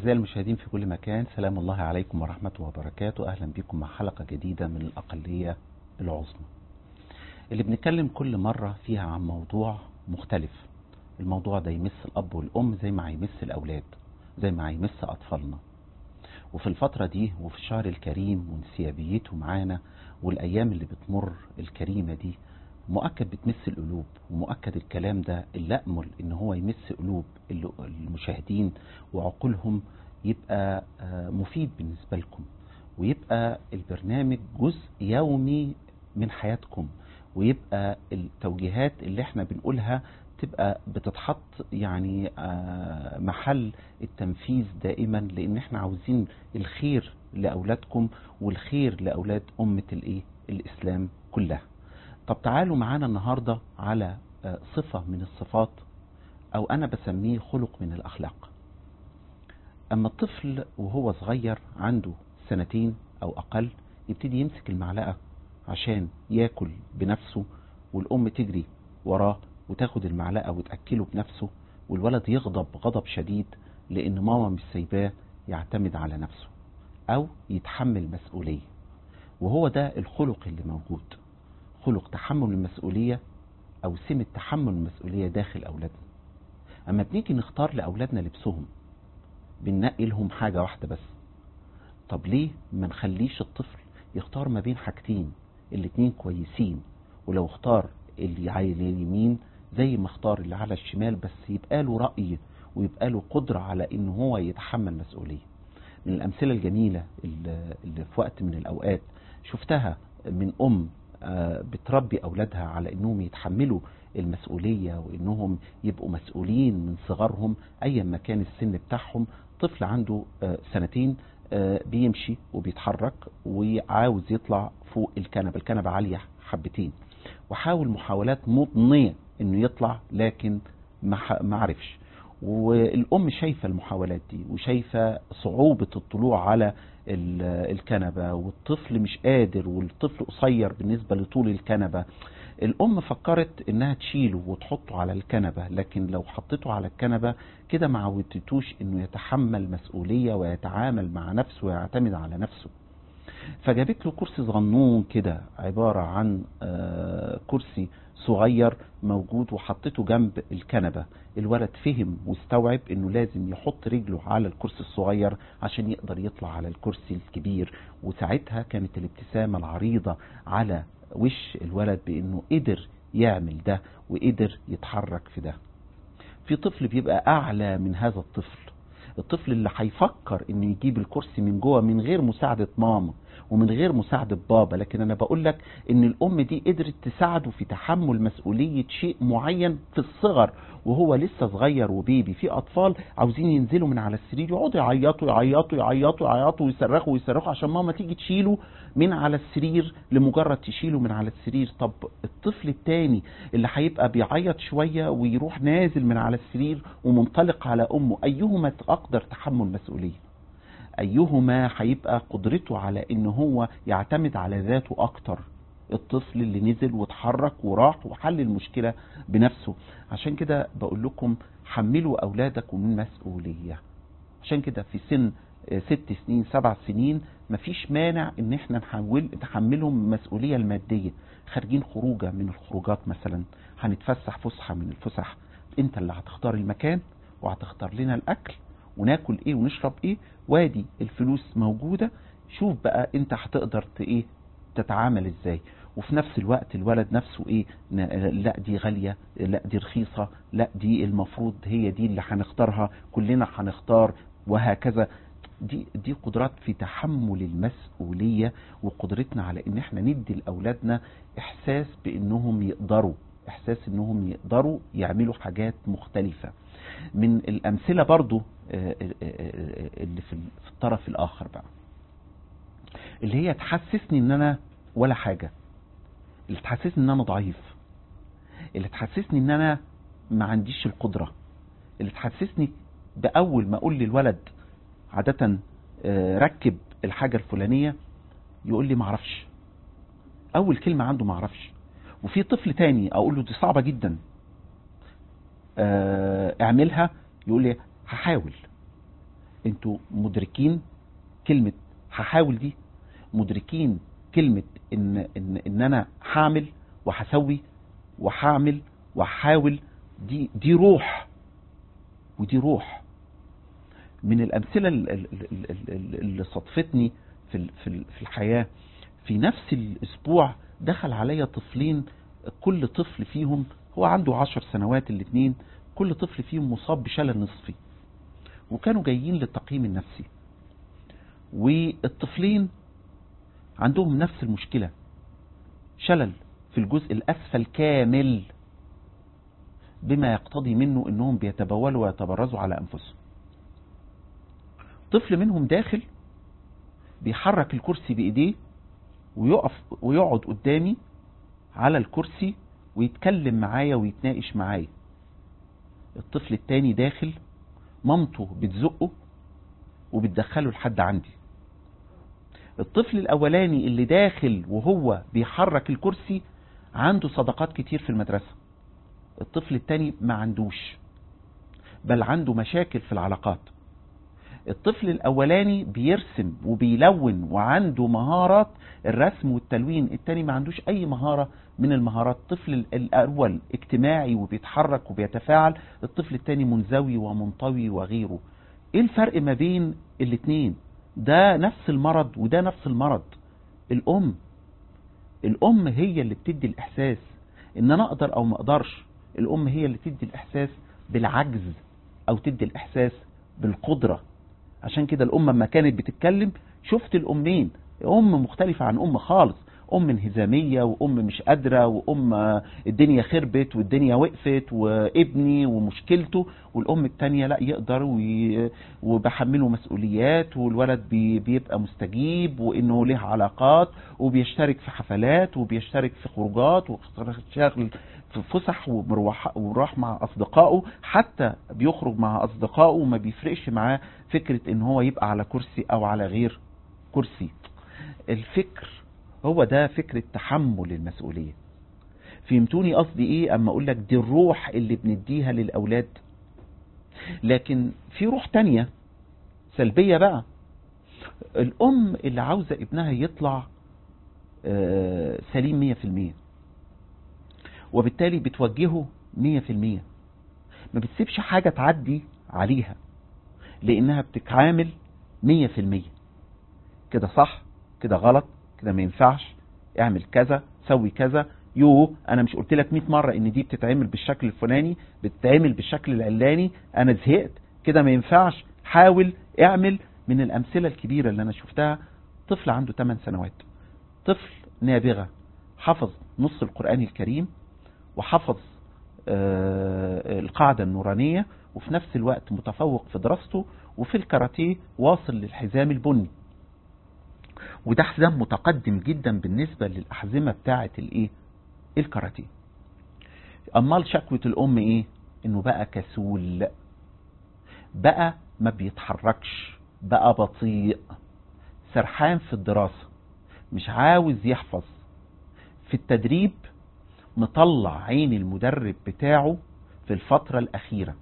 أعزائي المشاهدين في كل مكان سلام الله عليكم ورحمة وبركاته أهلا بكم مع حلقة جديدة من الأقلية العظمى اللي بنتكلم كل مرة فيها عن موضوع مختلف الموضوع ده يمس الأب والأم زي ما هيمس الأولاد زي ما هيمس أطفالنا وفي الفترة دي وفي الشهر الكريم وانسيابيته معانا والأيام اللي بتمر الكريمة دي مؤكد بتمس القلوب ومؤكد الكلام ده اللي أأمل إن هو يمس قلوب المشاهدين وعقولهم يبقى مفيد بالنسبة لكم ويبقى البرنامج جزء يومي من حياتكم ويبقى التوجيهات اللي احنا بنقولها تبقى بتتحط يعني محل التنفيذ دائما لان احنا عاوزين الخير لاولادكم والخير لاولاد امه الايه الاسلام كلها طب تعالوا معانا النهارده على صفه من الصفات او انا بسميه خلق من الاخلاق اما الطفل وهو صغير عنده سنتين او اقل يبتدي يمسك المعلقه عشان ياكل بنفسه والام تجري وراه وتاخد المعلقه وتاكله بنفسه والولد يغضب غضب شديد لان ماما مش سايباه يعتمد على نفسه او يتحمل مسؤوليه وهو ده الخلق اللي موجود خلق تحمل المسؤوليه او سمة تحمل المسؤوليه داخل اولادنا اما بنيجي نختار لاولادنا لبسهم بننقي لهم حاجه واحده بس طب ليه ما نخليش الطفل يختار ما بين حاجتين الاتنين كويسين ولو اختار اللي على اليمين زي ما اختار اللي على الشمال بس يبقى له رأي ويبقى له قدرة على ان هو يتحمل مسؤولية من الامثلة الجميلة اللي في وقت من الاوقات شفتها من ام بتربي اولادها على انهم يتحملوا المسؤولية وانهم يبقوا مسؤولين من صغرهم ايا ما كان السن بتاعهم طفل عنده سنتين بيمشي وبيتحرك وعاوز يطلع فوق الكنبة الكنبة عالية حبتين وحاول محاولات مضنية انه يطلع لكن ما عرفش والام شايفة المحاولات دي وشايفة صعوبة الطلوع على الكنبة والطفل مش قادر والطفل قصير بالنسبة لطول الكنبة الام فكرت انها تشيله وتحطه على الكنبة لكن لو حطيته على الكنبة كده ما عودتوش انه يتحمل مسؤولية ويتعامل مع نفسه ويعتمد على نفسه فجابت له كرسي صغنون كده عبارة عن كرسي صغير موجود وحطيته جنب الكنبة الولد فهم واستوعب انه لازم يحط رجله على الكرسي الصغير عشان يقدر يطلع على الكرسي الكبير وساعتها كانت الابتسامة العريضة على وش الولد بانه قدر يعمل ده وقدر يتحرك في ده في طفل بيبقى اعلى من هذا الطفل الطفل اللي هيفكر انه يجيب الكرسي من جوه من غير مساعدة ماما ومن غير مساعدة بابا لكن انا بقول لك ان الام دي قدرت تساعده في تحمل مسؤولية شيء معين في الصغر وهو لسه صغير وبيبي في اطفال عاوزين ينزلوا من على السرير يقعدوا يعيطوا يعيطوا يعيطوا يعيطوا ويصرخوا ويصرخوا عشان ماما تيجي تشيله من على السرير لمجرد تشيله من على السرير طب الطفل التاني اللي هيبقى بيعيط شوية ويروح نازل من على السرير ومنطلق على امه ايهما اقدر تحمل مسؤولية ايهما هيبقى قدرته على ان هو يعتمد على ذاته اكتر الطفل اللي نزل واتحرك وراح وحل المشكلة بنفسه عشان كده بقول لكم حملوا اولادكم من مسؤولية عشان كده في سن ست سنين سبع سنين مفيش مانع ان احنا نحول نحملهم المسؤولية المادية خارجين خروجة من الخروجات مثلا هنتفسح فسحة من الفسح انت اللي هتختار المكان وهتختار لنا الاكل وناكل ايه ونشرب ايه وادي الفلوس موجودة شوف بقى انت هتقدر ايه تتعامل ازاي وفي نفس الوقت الولد نفسه ايه لا دي غالية لا دي رخيصة لا دي المفروض هي دي اللي هنختارها كلنا هنختار وهكذا دي دي قدرات في تحمل المسؤولية وقدرتنا على ان احنا ندي لاولادنا احساس بانهم يقدروا احساس انهم يقدروا يعملوا حاجات مختلفة من الامثلة برضو اللي في الطرف الاخر بقى اللي هي تحسسني ان انا ولا حاجة اللي تحسسني ان انا ضعيف اللي تحسسني ان انا ما عنديش القدرة اللي تحسسني باول ما اقول للولد عادة ركب الحاجة الفلانية يقول لي معرفش اول كلمة عنده معرفش وفي طفل تاني اقول له دي صعبة جدا اعملها يقول لي هحاول انتوا مدركين كلمة هحاول دي مدركين كلمة ان, إن, إن أنا هعمل وهسوي وهعمل وهحاول دي, دي روح ودي روح من الأمثلة اللي صدفتني في في الحياة في نفس الأسبوع دخل عليا طفلين كل طفل فيهم هو عنده عشر سنوات الاثنين كل طفل فيهم مصاب بشلل نصفي وكانوا جايين للتقييم النفسي والطفلين عندهم نفس المشكلة شلل في الجزء الأسفل كامل بما يقتضي منه انهم بيتبولوا ويتبرزوا على انفسهم طفل منهم داخل بيحرك الكرسي بايديه ويقف ويقعد قدامي على الكرسي ويتكلم معايا ويتناقش معايا الطفل التاني داخل مامته بتزقه وبتدخله لحد عندي الطفل الاولاني اللي داخل وهو بيحرك الكرسي عنده صداقات كتير في المدرسة الطفل التاني ما عندوش بل عنده مشاكل في العلاقات الطفل الاولاني بيرسم وبيلون وعنده مهارات الرسم والتلوين التاني ما عندوش اي مهارة من المهارات الطفل الاول اجتماعي وبيتحرك وبيتفاعل الطفل التاني منزوي ومنطوي وغيره ايه الفرق ما بين الاتنين ده نفس المرض وده نفس المرض الام الام هي اللي بتدي الاحساس ان انا اقدر او ما اقدرش الام هي اللي تدي الاحساس بالعجز او تدي الاحساس بالقدرة عشان كده الام لما كانت بتتكلم شفت الامين ام مختلفة عن ام خالص ام انهزامية وام مش قادرة وام الدنيا خربت والدنيا وقفت وابني ومشكلته والام التانية لا يقدر وبحمله مسؤوليات والولد بي بيبقى مستجيب وانه له علاقات وبيشترك في حفلات وبيشترك في خروجات وشغل في فسح وراح مع اصدقائه حتى بيخرج مع اصدقائه وما بيفرقش معاه فكرة ان هو يبقى على كرسي او على غير كرسي الفكر هو ده فكرة تحمل المسؤولية فهمتوني قصدي ايه اما اقول لك دي الروح اللي بنديها للاولاد لكن في روح تانية سلبية بقى الام اللي عاوزة ابنها يطلع سليم مية في المية وبالتالي بتوجهه مية في المية ما بتسيبش حاجة تعدي عليها لانها بتتعامل مية في المية كده صح كده غلط كده ما ينفعش اعمل كذا سوي كذا يو انا مش قلت لك 100 مرة ان دي بتتعمل بالشكل الفلاني بتتعمل بالشكل العلاني انا زهقت كده ما ينفعش حاول اعمل من الامثلة الكبيرة اللي انا شفتها طفل عنده 8 سنوات طفل نابغة حفظ نص القرآن الكريم وحفظ آه القاعدة النورانية وفي نفس الوقت متفوق في دراسته وفي الكاراتيه واصل للحزام البني وده حزام متقدم جدا بالنسبة للأحزمة بتاعة الايه الكاراتيه امال شكوة الام ايه انه بقى كسول بقى ما بيتحركش بقى بطيء سرحان في الدراسة مش عاوز يحفظ في التدريب مطلع عين المدرب بتاعه في الفترة الأخيرة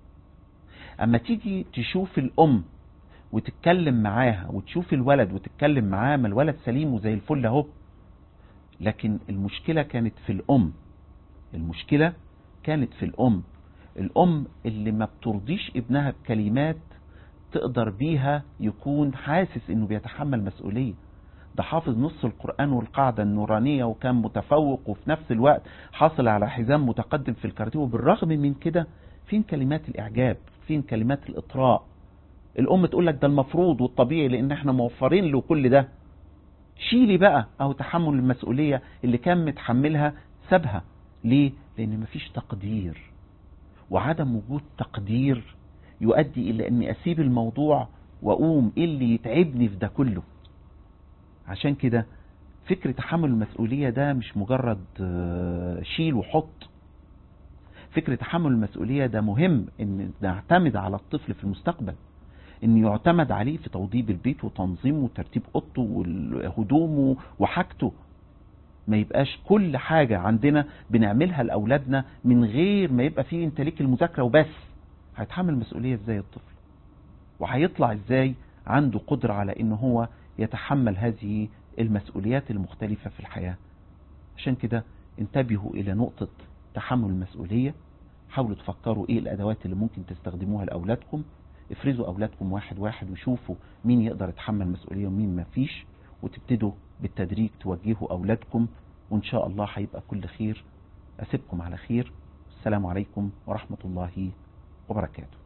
أما تيجي تشوف الأم وتتكلم معاها وتشوف الولد وتتكلم معاه ما الولد سليم وزي الفل اهو لكن المشكلة كانت في الأم المشكلة كانت في الأم الأم اللي ما بترضيش ابنها بكلمات تقدر بيها يكون حاسس انه بيتحمل مسؤولية ده حافظ نص القرآن والقاعدة النورانية وكان متفوق وفي نفس الوقت حاصل على حزام متقدم في الكاراتيه وبالرغم من كده فين كلمات الإعجاب فين كلمات الإطراء الأم تقول لك ده المفروض والطبيعي لأن احنا موفرين له كل ده شيلي بقى أو تحمل المسؤولية اللي كان متحملها سابها ليه؟ لأن مفيش تقدير وعدم وجود تقدير يؤدي إلى أني أسيب الموضوع وأقوم إيه اللي يتعبني في ده كله عشان كده فكرة تحمل المسؤولية ده مش مجرد شيل وحط فكرة تحمل المسؤولية ده مهم ان نعتمد على الطفل في المستقبل ان يعتمد عليه في توضيب البيت وتنظيمه وترتيب اوضته وهدومه وحاجته ما يبقاش كل حاجة عندنا بنعملها لأولادنا من غير ما يبقى فيه انت ليك المذاكرة وبس هيتحمل مسؤولية ازاي الطفل وهيطلع ازاي عنده قدرة على ان هو يتحمل هذه المسؤوليات المختلفة في الحياة عشان كده انتبهوا الى نقطة تحمل المسؤولية حاولوا تفكروا ايه الادوات اللي ممكن تستخدموها لاولادكم افرزوا اولادكم واحد واحد وشوفوا مين يقدر يتحمل مسؤولية ومين ما فيش وتبتدوا بالتدريج توجهوا اولادكم وان شاء الله هيبقى كل خير اسيبكم على خير السلام عليكم ورحمة الله وبركاته